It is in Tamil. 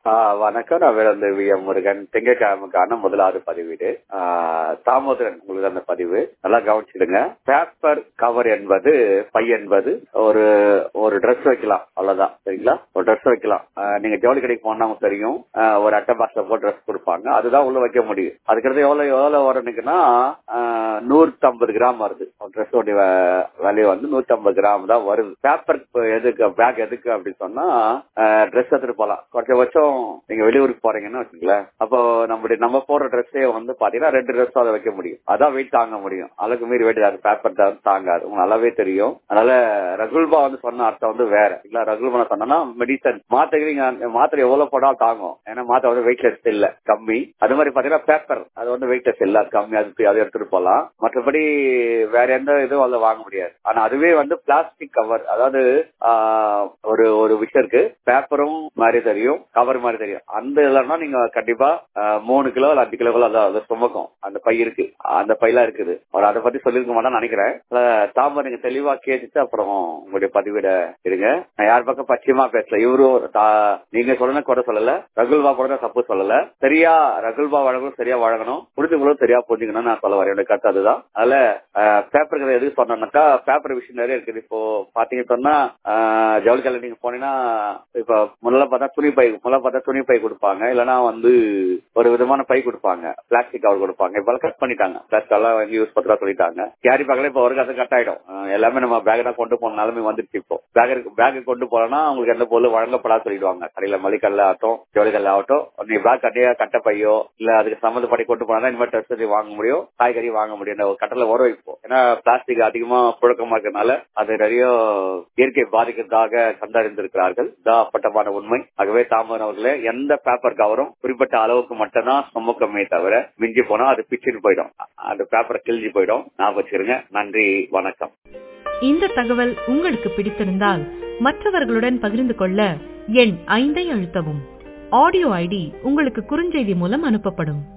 வணக்கம் நான் வேறு வி எம் முருகன் திங்கட்கிழமைக்கான முதலாவது பதிவீடு ஆ, தாமோதரன் உங்களுக்கு அந்த பதிவு நல்லா கவனிச்சிடுங்க பேப்பர் கவர் என்பது பை என்பது ஒரு ஒரு Dress வைக்கலாம் அவ்வளவுதான் சரிங்களா ஒரு Dress வைக்கலாம் ஆ, நீங்க ஜவுளி கடைக்கு போனா உங்களுக்கு தெரியும் ஆ, ஒரு அட்டை பாக்ஸ்ல போட்டு ட்ரெஸ் கொடுப்பாங்க அதுதான் உள்ள வைக்க முடியும் அதுக்கடுத்து எவ்வளவு எவ்வளவு வரும்னுக்குன்னா நூத்தி ஐம்பது கிராம் வருது ட்ரெஸ் உடைய விலை வந்து நூத்தி ஐம்பது கிராம் தான் வருது பேப்பர் எதுக்கு பேக் எதுக்கு அப்படின்னு சொன்னா ட்ரெஸ் எடுத்துட்டு போலாம் குறைஞ்சபட்சம் நீங்க வெளியூருக்கு போறீங்கன்னு வச்சுங்களேன் அப்போ நம்மளுடைய நம்ம போடுற ட்ரெஸ்ஸே வந்து பாத்தீங்கன்னா ரெண்டு ட்ரெஸ் அதை வைக்க முடியும் அதான் வெயிட் தாங்க முடியும் அளவுக்கு மீறி வெயிட் அது பேப்பர் தான் தாங்காது உங்களுக்கு நல்லாவே தெரியும் அதனால ரகுல்பா வந்து சொன்ன அர்த்தம் வந்து வேற இல்ல ரகுல்பா சொன்னா மெடிசன் மாத்திரை நீங்க மாத்திரை எவ்வளவு போடாலும் தாங்கும் ஏன்னா மாத்திரை வந்து வெயிட்லெஸ் இல்ல கம்மி அது மாதிரி பாத்தீங்கன்னா பேப்பர் அது வந்து வெயிட்லெஸ் இல்ல அது கம்மி அது அதை எடுத்துட்டு போலாம் மற்றபடி வேற எந்த இதுவும் அதுல வாங்க முடியாது ஆனா அதுவே வந்து பிளாஸ்டிக் கவர் அதாவது ஆஹ், ஒரு ஒரு விஷயம் இருக்கு பேப்பரும் மாதிரி தெரியும் கவர் மாதிரி தெரியும் அந்த இல்லைன்னா நீங்க கண்டிப்பா ஆஹ், மூணு கிலோ இல்ல அஞ்சு கிலோ அதான் அது சுமக்கும் அந்த பை இருக்கு அந்த பையெல்லாம் இருக்குது அவர் அதை பத்தி சொல்லிருக்க மாட்டான்னு நினைக்கிறேன் அஹ், தாமரை நீங்க தெளிவா கேட்டுட்டு அப்புறம் உங்களுடைய பதிவிட இருங்க நான் யார் பக்கம் பச்சையமா பேசல இவரும் தா- நீங்க சொல்லணும் கூட சொல்லல ரகுல்பா கூட தான் தப்பு சொல்லல சரியா ரகுல்பா வழங்கணும் சரியா வழங்கணும் புரிஞ்சுங்களும் சரியா புரிஞ்சுக்கணும் நான் சொல்ல வரேன் என்னோட கருத்து அதுதான் அதனால பேப்பர் கதை எதுக்கு சொன்னேன்னாக்கா பேப்பர் விஷயம் நிறைய இருக்குது இப்போ பாத்தீங்க சொன்னா ஆஹ், ஜவுளி கல்ல நீங்க போனீங்கன்னா இப்ப முதல்ல பார்த்தா துணி பை முதல்ல பார்த்தா துணி பை கொடுப்பாங்க இல்லைன்னா வந்து ஒரு விதமான பை கொடுப்பாங்க பிளாஸ்டிக் கவர் கொடுப்பாங்க இப்ப கட் பண்ணிட்டாங்க பிளாஸ்டிக் எல்லாம் வாங்கி யூஸ் பண்றதா சொல்லிட்டாங்க கேரி பேக்ல இப்ப ஒரு கதை கட் ஆயிடும் ஆஹ், எல்லாமே நம்ம பேக் தான் கொண்டு போன நிலைமை வந்துருச்சு இப்போ பேக் பேக் கொண்டு போனா உங்களுக்கு எந்த பொருள் வழங்கப்படாது சொல்லிடுவாங்க கடையில மளிகல்ல ஆகட்டும் ஜவுளிகல்ல ஆகட்டும் நீ பேக் கட்டையா கட்ட பையோ இல்ல அதுக்கு சம்மந்தப்படி கொண்டு போனா இனிமேல் ட்ரெஸ் வாங்க முடியும் காய்கறி வாங்க முடியும் இந்த ஒரு கட்டல வரும் இப்போ ஏன்னா பிளாஸ்டிக் அதிகமா புழக்கமா இருக்கிறதுனால அது நிறைய இயற்கை பாதிக்கிறதாக கண்டறிந்திருக்கிறார்கள் இதான் அப்பட்டமான உண்மை ஆகவே தாமன் அவர்களே எந்த பேப்பர் கவரும் குறிப்பிட்ட அளவுக்கு மட்டும்தான் சுமக்கமே தவிர மிஞ்சி போனா அது பிச்சுட்டு போயிடும் அந்த பேப்பரை கிழிஞ்சு போயிடும் ஞாபகம் வச்சுருங்க நன்றி வணக்கம் இந்த தகவல் உங்களுக்கு பிடித்திருந்தால் மற்றவர்களுடன் பகிர்ந்து கொள்ள எண் ஐந்தை அழுத்தவும் ஆடியோ ஐடி உங்களுக்கு குறுஞ்செய்தி மூலம் அனுப்பப்படும்